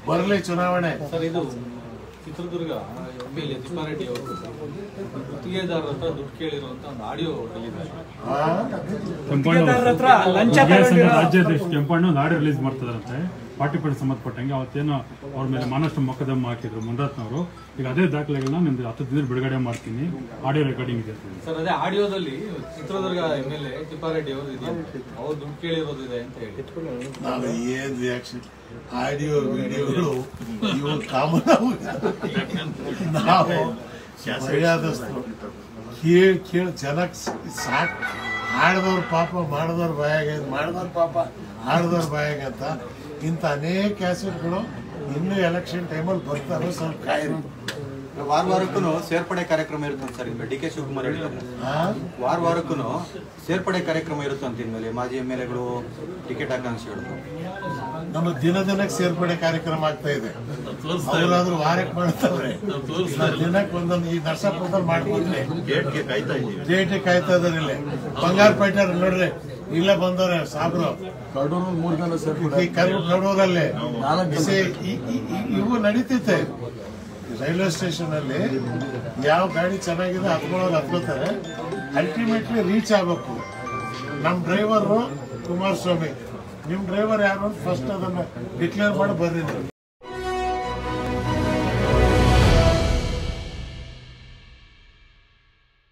ಬರಲಿ ಚುನಾವಣೆ ಸರ್ ಇದು Chitradurga M L A Thippareddy ಅವರು ಗುತ್ತಿಗೆದಾರರ ಹತ್ರ ದುಡ್ಡು ಕೇಳಿರುವಂತ ಒಂದು ಆಡಿಯೋ ರಿಲೀಸ್ ಆ? ಗುತ್ತಿಗೆದಾರರ ಹತ್ರ ಲಂಚ ಗುತ್ತಿಗೆ ಸಂಘ ತಗೊಂಡಿರೋ- ರಾಜ್ಯಾಧ್ಯಕ್ಷ ಕೆಂಪಣ್ಣ ನಾಡೆ ರಿಲೀಸ್ ಮಾಡ್ತಿದಾರಂತೆ ಪಾರ್ಟಿ ಪಡಿ ಸಂಬಂಧಪಟ್ಟಂಗೆ ಅವತ್ತೇನೋ ಅವ್ರ ಮೇಲೆ ಮಾನಷ್ಟ ಮೊಕದ್ದಮ ಹಾಕಿದ್ರು ಮುನ್ರತ್ನವರು ಈಗ ಅದೇ ದಾಖಲೆಗಳನ್ನ ನಿಮ್ದು ಹತ್ತು ದಿನ ಬಿಡುಗಡೆ ಮಾಡ್ತೀನಿ ಆಡಿಯೋ ರೆಕಾರ್ಡಿಂಗ್ ಇದೆ ಅಂತ ಹೇಳಿ. ಸರ್ ಅದೇ ಆಡಿಯೋದಲ್ಲಿ Chitradurga M L A Thippareddy ಅವರು ಇದೆ ಅವ್ರು ದುಡ್ಡು ಕೇಳಿರೋದಿದೆ ಅಂತ ಹೇಳಿ ನಾವು ಏನ್ ರಿಯಾಕ್ಷನ್ ಆಡಿಯೋ ವಿಡಿಯೋಗಳು ಇವು ಕಾಮನ್ ನಾವು ಮರ್ಯಾದಸ್ಥರು ಕೇಳಿ ಕೇಳಿ ಜನಕ್ಕೆ ಸಾಕ್ ಹಾಡ್ದವ್ರ ಪಾಪ ಮಾಡಿದವ್ರ ಬಾಯಾಗ ಮಾಡಿದವ್ರ ಪಾಪ ಹಾಡ್ದವ್ರ ಬಾಯಾಗ ಅಂತ ಇಂಥ ಅನೇಕ ಕ್ಯಾಸೆಟ್ಗಳು ಇನ್ನೂ ಎಲೆಕ್ಷನ್ ಟೈಮಲ್ಲಿ ಬರ್ತಾರೆ ಸ್ವಲ್ಪ ಕಾಯಿರಿ ವಾರ ವಾರಕ್ಕೂ ಸೇರ್ಪಡೆ ಕಾರ್ಯಕ್ರಮ ಇರುತ್ತೆ ಸರ್ ಇನ್ಮೇಲೆ ಡಿ ಕೆ ಶಿವಕುಮಾರ್ ಹೇಳಿದ್ದಾರೆ ಆ? ವಾರ ವಾರಕ್ಕೂ ಸೇರ್ಪಡೆ ಕಾರ್ಯಕ್ರಮ ಇರುತ್ತೆ ಅಂತ ಇನ್ಮೇಲೆ ಮಾಜಿ ಎಮ್ ಎಲ್ ಎಗಳು ಟಿಕೆಟ್ ಆಕಾಂಕ್ಷಿಗಳು ನಮ್ಮ ದಿನ ದಿನಕ್ಕೆ ಸೇರ್ಪಡೆ ಕಾರ್ಯಕ್ರಮ ಆಗ್ತಾ ಇದೆ ಅವರಾದ್ರೂ ವಾರಕ್ಕೆ ಮಾಡ್ತಾವ್ರೆ ಇಲ್ಲ ದಿನಕ್ಕೆ ಒಂದೊಂದು ಈ ನರಸಾಪುರದಲ್ಲಿ ಮಾಡ್ಕೊಂಡ್ರೆ ಡೇಟ್ ಕಾಯ್ತಾ ಇದಾರೆ ಇಲ್ಲಿ ಬಂಗಾರ ಪೇಟೆ ನೋಡ್ರಿ ಇಲ್ಲೇ ಬಂದವ್ರೆ ಸಾಬ್ರು ಈ ಕರು ಕಡೂರಲ್ಲಿ ಸೇ- ಈ- ಈ- ಈ- ಇವು ನಡೀತೈತೆ ರೈಲ್ವೆ ಸ್ಟೇಷನ್ ಅಲ್ಲಿ ಯಾವ ಗಾಡಿ ಚೆನ್ನಾಗಿದೆ ಹತ್ಕೊಳ್ಳೋರು ಹತ್ಕೋತಾರೆ ಅಲ್ಟಿಮೇಟ್ಲಿ ರೀಚ್ ಆಗ್ಬೇಕು ನಮ್ಮ ಡ್ರೈವರು ಕುಮಾರಸ್ವಾಮಿ ನಿಮ್ ಡ್ರೈವರ್ ಯಾರು ಅಂತ ಫಸ್ಟ್ ಅದನ್ನ ಡಿಕ್ಲೇರ್ ಮಾಡಿ ಬರ್ರಿ ನೀವು